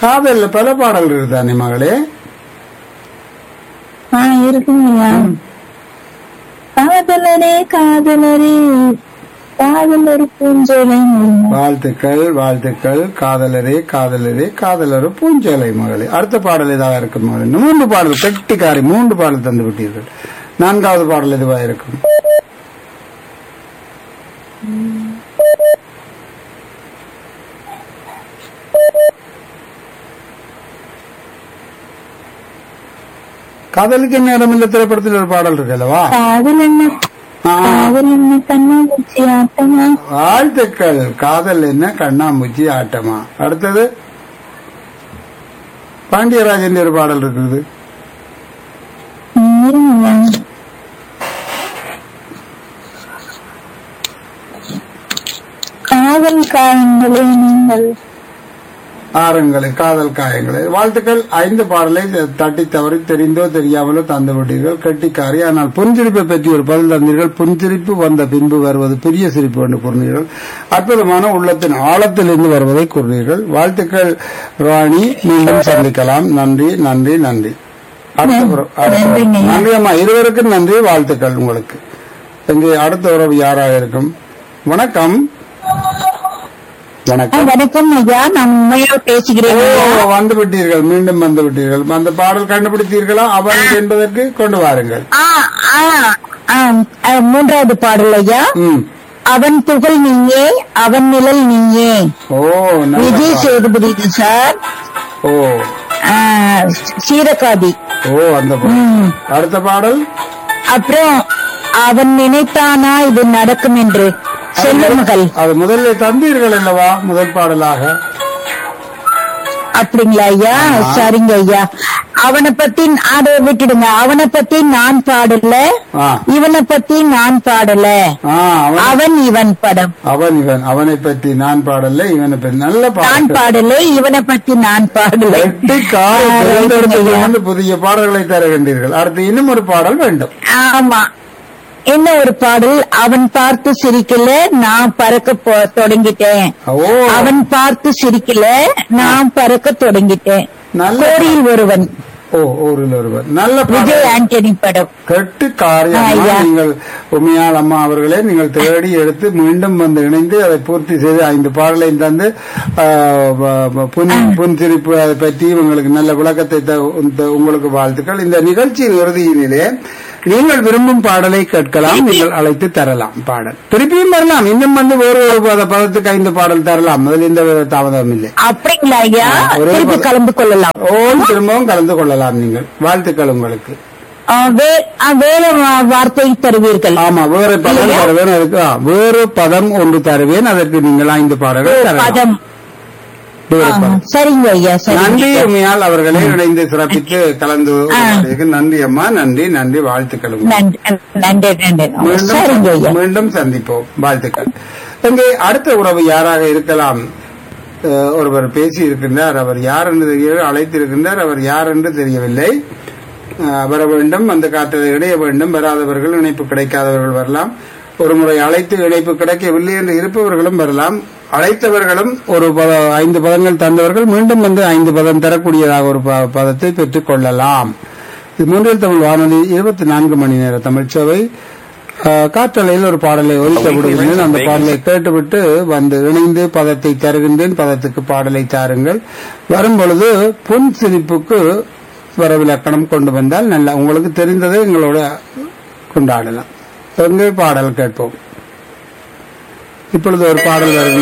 காதல்ல பல பாடல் இருக்குதானே மகளே ஆ இருக்குங்கய்யா காதலரே காதலரே காதலர் பூஞ்சோலை வாழ்த்துக்கள் வாழ்த்துக்கள் காதலரே காதலரே காதலரு பூஞ்சோலை மகளே அடுத்த பாடல் ஏதாவது இருக்கும் மகளே மூன்று பாடல் கெட்டிக்காரி மூன்று பாடல் தந்து விட்டீர்கள் நான்காவது பாடல் எதுவா இருக்கும் காதலுக்கு நேரம் இல்ல திரைப்படத்தில் ஒரு பாடல் இருக்கு அல்லவா காதல் என்ன ஆ, காதல் என்ன கண்ணாமூச்சி ஆட்டமா வாழ்த்துக்கள் காதல் என்ன கண்ணாமூச்சி ஆட்டமா அடுத்தது பாண்டியராஜன் ஒரு பாடல் இருக்குது இருங்கய்யா. காதல் காயங்களே நீங்கள் ஆரங்களை காதல் காயங்களை வாழ்த்துக்கள் ஐந்து பாடலை தட்டி தவறி தெரிந்தோ தெரியாமலோ தந்து விட்டீர்கள் கெட்டிக்காரி ஆனால் புன்சிரிப்பை பற்றி ஒரு பதில் தந்தீர்கள் புன்சிரிப்பு வந்த பின்பு வருவது பெரிய சிரிப்பு என்று கூறினீர்கள் அற்புதமான உள்ளத்தின் ஆழத்திலிருந்து வருவதை கூறினீர்கள் வாழ்த்துக்கள் ராணி மீண்டும் சந்திக்கலாம் நன்றி நன்றி நன்றி அடுத்த உறவு- அடுத்த உறவு. நன்றிங்க. நன்றி அம்மா இருவருக்கும் நன்றி வாழ்த்துக்கள் உங்களுக்கு இங்கே அடுத்த உறவு யாராக இருக்கும் வணக்கம் ஆ, வணக்கம் வணக்கம் ஐயா நான் உண்மையா பேசுகிறேன் ஓ ஐயா. வந்து விட்டீர்கள் மீண்டும் வந்து விட்டீர்கள் அந்த பாடல் கண்டுபிடித்தீர்களா அவன் என்பதற்கு கொண்டு வாருங்கள் ஆ, ஆ, ஆ, ஆ, மூன்றாவது பாடல் ஐயா ம் அவன் புகழ் நீயே அவன் நிழல் நீயே ஓ நல்ல விஜய் பாடல். சேதுபதி சார் ஓ ஆ, சீரகாதி ஓ அந்த பாடல் ம். அடுத்த பாடல் அப்புறம் அவன் நினைத்தானா இது நடக்கும் என்று செல்ல மகள் அது முதல்ல தந்தீர்கள் அல்லவா முதல் பாடலாக அப்படிங்களா ஐயா சரிங்க ஐயா அவனை பத்தி அதை விட்டுடுங்க அவனை பத்தி நான் பாடல ஆ இவனை பத்தி நான் பாடல ஆ அவன் அவன் இவன் படம் அவன் இவன் அவனை பற்றி நான் பாடல இவனை பற்றி நல்ல நான் பாடல் பாடல இவனை பத்தி நான் பாடல எட்டு காரை ஆ, தேர்ந்தெடுத்து ரைட்டுங்க ஐயா. கொண்டு புதிய பாடல்களை தருகின்றீர்கள் அடுத்து இன்னும் ஒரு பாடல் வேண்டும் ஆமா என்ன ஒரு பாடல் அவன் பார்த்து சிரிக்கல நான் பறக்க போ- தொடங்கிட்டேன் ஓ அவன் பார்த்து சிரிக்கல நான் பறக்க தொடங்கிட்டேன் நல்ல கோரியில் ஒருவன் ஓ ஊரில் ஒருவர் நல்ல பாடல் விஜய் ஆண்டனி படம் கெட்டு காரியமா ஐயா. நீங்கள் உமையால் அம்மா அவர்களே நீங்கள் தேடி எடுத்து மீண்டும் வந்து இணைந்து அதை பூர்த்தி செய்து ஐந்து பாடலையும் தந்து ஆ, வ- வ- புன் புன்சிரிப்பு அதை பற்றி உங்களுக்கு நல்ல விளக்கத்தை த- இந்த- உங்களுக்கு வாழ்த்துக்கள் இந்த நிகழ்ச்சியின் இறுதியினிலே நீங்கள் விரும்பும் பாடலை கேட்கலாம் நீங்கள் அழைத்து தரலாம் பாடல் திருப்பியும் வரலாம் இன்னும் வந்து வேறு ஒரு பத- பதத்துக்கு ஐந்து பாடல் தரலாம் அதில் எந்த வித தாமதம் இல்லை அப்படிங்களா ஐயா ஒரே திருப்பி படம். கலந்து கொள்ளலாம் ஓம் திரும்பவும் கலந்து கொள்ளலாம் நீங்கள் வாழ்த்துக்கள் உங்களுக்கு ஆ, வே- ஆ, வேற வா- வார்த்தை தருவீர்கள் ஆமா வேறு பதம் இல்லையா? தருவேன் அதுக்கு ஆ, வேறு பதம் ஒன்று தருவேன் அதற்கு நீங்கள் ஐந்து பாடல்கள் தரலாம் பதம் வேறு ஆ, பதம். சரிங்க ஐயா நன்றி சரிங்க உமையால் அவர்களே இணைந்து சிறப்பித்து கலந்து உரையாடியதற்கு நன்றி அம்மா நன்றி நன்றி வாழ்த்துக்கள் உங்களுக்கு. நன்றி நன்றி நன்றி சரிங்க ஐயா மீண்டும் மீண்டும் சந்திப்போம் வாழ்த்துக்கள் இங்கே அடுத்த உறவு யாராக இருக்கலாம் அஹ், ஒருவர் பேசி இருக்கின்றார் அவர் யார் என்று தெரியவில்லை அழைத்திருக்கின்றார் அவர் யார் என்று தெரியவில்லை அஹ், வர வேண்டும் அந்த காற்றலை இணைய வேண்டும் வராதவர்கள் இணைப்பு கிடைக்காதவர்கள் வரலாம் ஒரு முறை அழைத்து இணைப்பு கிடைக்கவில்லை என்று இருப்பவர்களும் வரலாம் அழைத்தவர்களும் ஒரு பத- ஐந்து பதங்கள் தந்தவர்கள் மீண்டும் வந்து ஐந்து பதம் தரக்கூடியதாக ஒரு ப- பதத்தை பெற்றுக் கொள்ளலாம் இது மூன்றில் தமிழ் வானொலி இருபத்தி நான்கு மணி நேர தமிழ் சேவை அஹ், காற்றலையில் ஒரு பாடலை ஒலிக்க விடுகின்றேன் அந்த பாடலை கேட்டுவிட்டு வந்து இணைந்து பதத்தை தருகின்றேன் பதத்துக்கு பாடலை தாருங்கள் வரும் பொழுது புன் சிரிப்புக்கு வரவிலக்கணம் கொண்டு வந்தால் நல்லா உங்களுக்கு தெரிந்ததை எங்களோட கொண்டாடலாம் எங்கே பாடல் கேட்போம் இப்பொழுது ஒரு பாடல் வருகின்றது